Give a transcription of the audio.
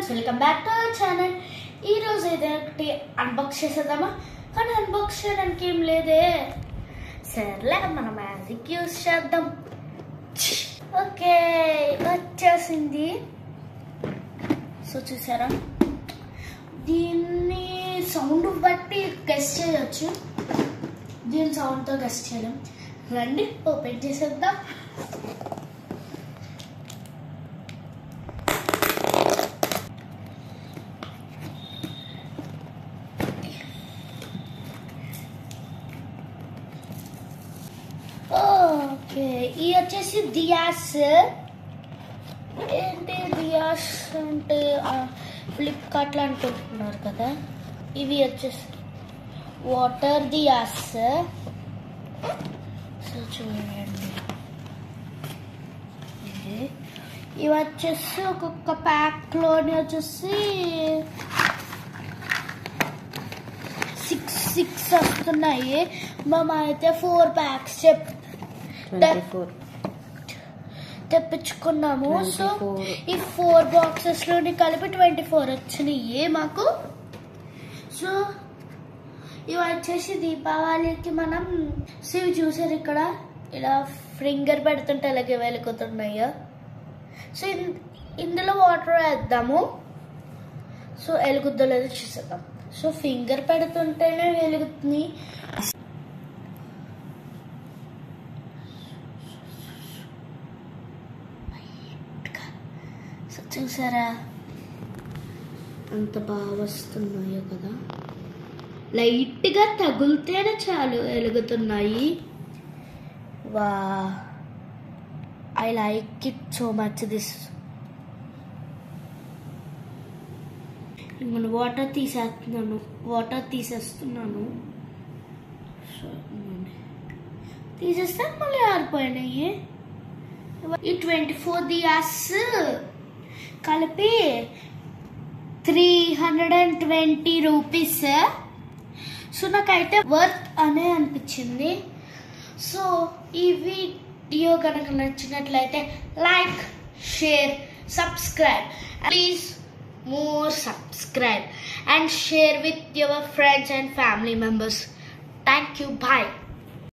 Friends welcome back to our channel ఈ రోజు అయితే ఒకటి అన్బాక్స్ చేసేద్దామా కానీ అన్బాక్స్ చేయడానికి ఏం లేదే సర్లే మనం మ్యాజిక్ యూస్ చేద్దాం ఓకే వచ్చేసింది సో చూసారా దీన్ని సౌండ్ బట్టి గెస్ట్ చేయొచ్చు దీని సౌండ్తో గెస్ట్ చేయలేం రండి ఓపెన్ చేసేద్దాం ఓకే ఇది వచ్చేసి దియాస్ ఏంటి దియాస్ అంటే ఫ్లిప్కార్ట్లో అనుకుంటున్నారు కదా ఇవి వచ్చేసి వాటర్ దియాస్ సో చూడండి ఇది ఇవి వచ్చేసి ఒక్కొక్క ప్యాక్లోని వచ్చేసి సిక్స్ సిక్స్ వస్తున్నాయి మా అయితే ఫోర్ ప్యాక్స్ చెప్ ట్వంటీ ఫోర్ తెప్పించుకున్నాము సో 24. ఈ ఫోర్ బాక్సెస్ లోని కలిపి ట్వంటీ ఫోర్ వచ్చినాయి మాకు సో ఇవి వచ్చేసి దీపావళికి మనం సో ఇవి చూసారు ఇక్కడ ఇలా ఫింగర్ పెడుతుంటే అలాగే వెలుగుతున్నాయో సో ఇన్- ఇందులో వాటర్ వేద్దాము సో వెలుగుద్దో లేదో చూసేద్దాం సో ఫింగర్ పెడుతుంటేనే వెలుగుతుంది సో చూసారా అంత బాగా వస్తున్నాయో కదా లైట్గా తగులితేనే చాలు వెలుగుతున్నాయి వా I like it so much this మన వాటర్ తీసేస్తున్నాను వాటర్ తీసేస్తున్నాను సో, ఇదిగోండి. తీసేస్తే మళ్ళీ ఆరిపోయినాయి ఈ ట్వంటీ ఫోర్ దియాస్ కలిపి three hundred and twenty rupees so నాకైతే వర్త్ అనే అనిపించింది సో ఈ వీడియో కనుక నచ్చినట్లయితే like share subscribe please more subscribe and share with your friends and family members thank you bye